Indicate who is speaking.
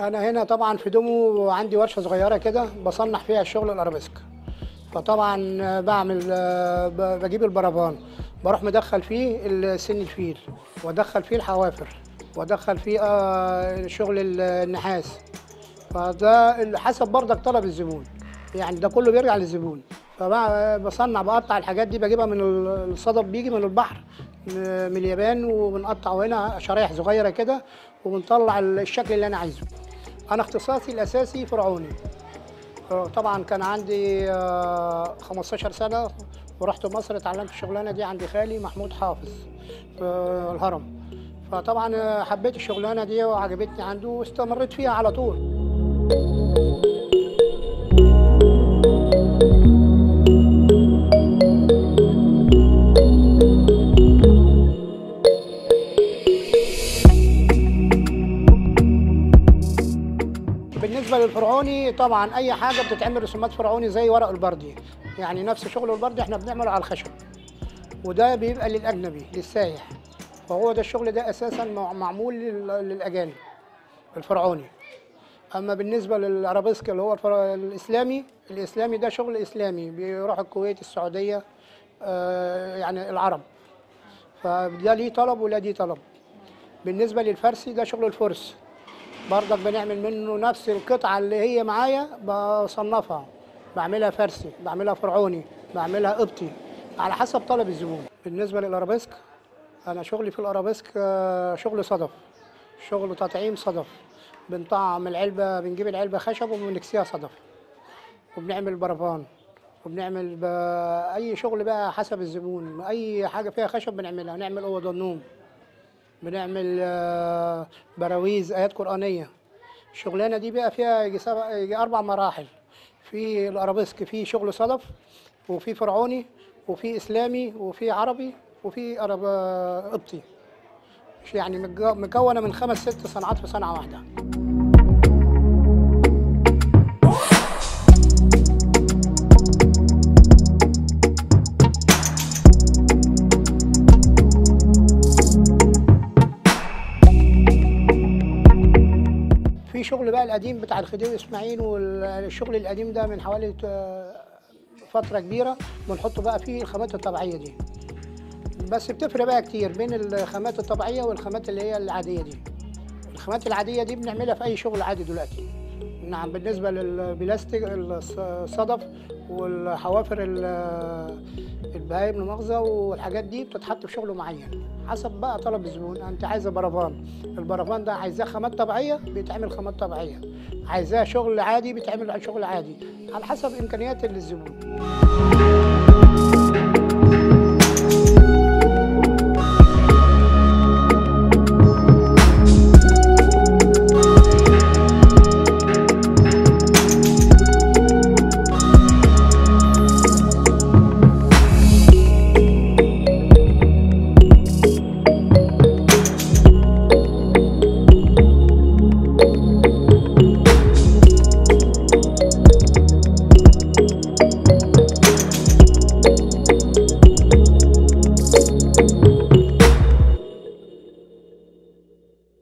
Speaker 1: انا هنا طبعا في دومو عندي ورشه صغيره كده بصنع فيها الشغل الارابيسك فطبعا بعمل ب- بجيب البرافان بروح مدخل فيه سن الفيل وادخل فيه الحوافر وادخل فيه آه، شغل ال- النحاس فده ال- حسب برضك طلب الزبون يعني ده كله بيرجع للزبون فبصنع بقطع الحاجات دي بجيبها من ال- الصدف بيجي من البحر م- من اليابان وبنقطعه هنا شرايح صغيره كده وبنطلع الشكل اللي انا عايزه انا اختصاصي الاساسي فرعوني طبعا كان عندي آه، 15 سنه ورحت مصر اتعلمت الشغلانه دي عند خالي محمود حافظ في الهرم فطبعا آه، حبيت الشغلانه دي وعجبتني عنده واستمريت فيها على طول بالنسبه للفرعوني طبعا اي حاجه بتتعمل رسومات فرعوني زي ورق البردي يعني نفس شغل البردي احنا بنعمله على الخشب وده بيبقى للاجنبي للسايح فهو ده الشغل ده اساسا مع- معمول لل- للاجانب الفرعوني اما بالنسبه للارابيسك اللي هو الفر- الاسلامي الاسلامي ده شغل اسلامي بيروح الكويت السعوديه آه، يعني العرب فده ليه طلب ولا دي طلب بالنسبه للفرسي ده شغل الفرس برضك بنعمل منه نفس القطعة اللي هي معايا بصنفها بعملها فرسي بعملها فرعوني بعملها قبطي على حسب طلب الزبون بالنسبة للأرابيسك أنا شغلي في الأرابيسك آه، شغل صدف شغل تطعيم صدف بنطعم العلبة بنجيب العلبة خشب وبنكسيها صدف وبنعمل برفان وبنعمل ب... أي شغل بقى حسب الزبون أي حاجة فيها خشب بنعملها نعمل أوض النوم بنعمل آه، براويز آيات قرآنية الشغلانة دي بقى فيها يجي سبع- يجي أربع مراحل في الأرابيسك في شغل صدف وفي فرعوني وفي إسلامي وفي عربي وفي أرب... آه، قبطي يعني متج- مكونة من خمس ست صناعات في صنعة واحدة في شغل بقى القديم بتاع الخديوي اسماعيل والشغل القديم ده من حوالي آه، فترة كبيرة بنحطه بقى فيه الخامات الطبيعية دي بس بتفرق بقى كتير بين الخامات الطبيعية والخامات اللي هي العادية دي الخامات العادية دي بنعملها في أي شغل عادي دلوقتي نعم بالنسبة للبلاستيك الصدف والحوافر ال- البهايم المؤاخذة والحاجات دي بتتحط في شغل معين حسب بقى طلب الزبون انت عايزه برفان البرفان ده عايزاه خامات طبيعيه بيتعمل خامات طبيعيه عايزاه شغل عادي بيتعمل شغل عادي على حسب امكانيات الزبون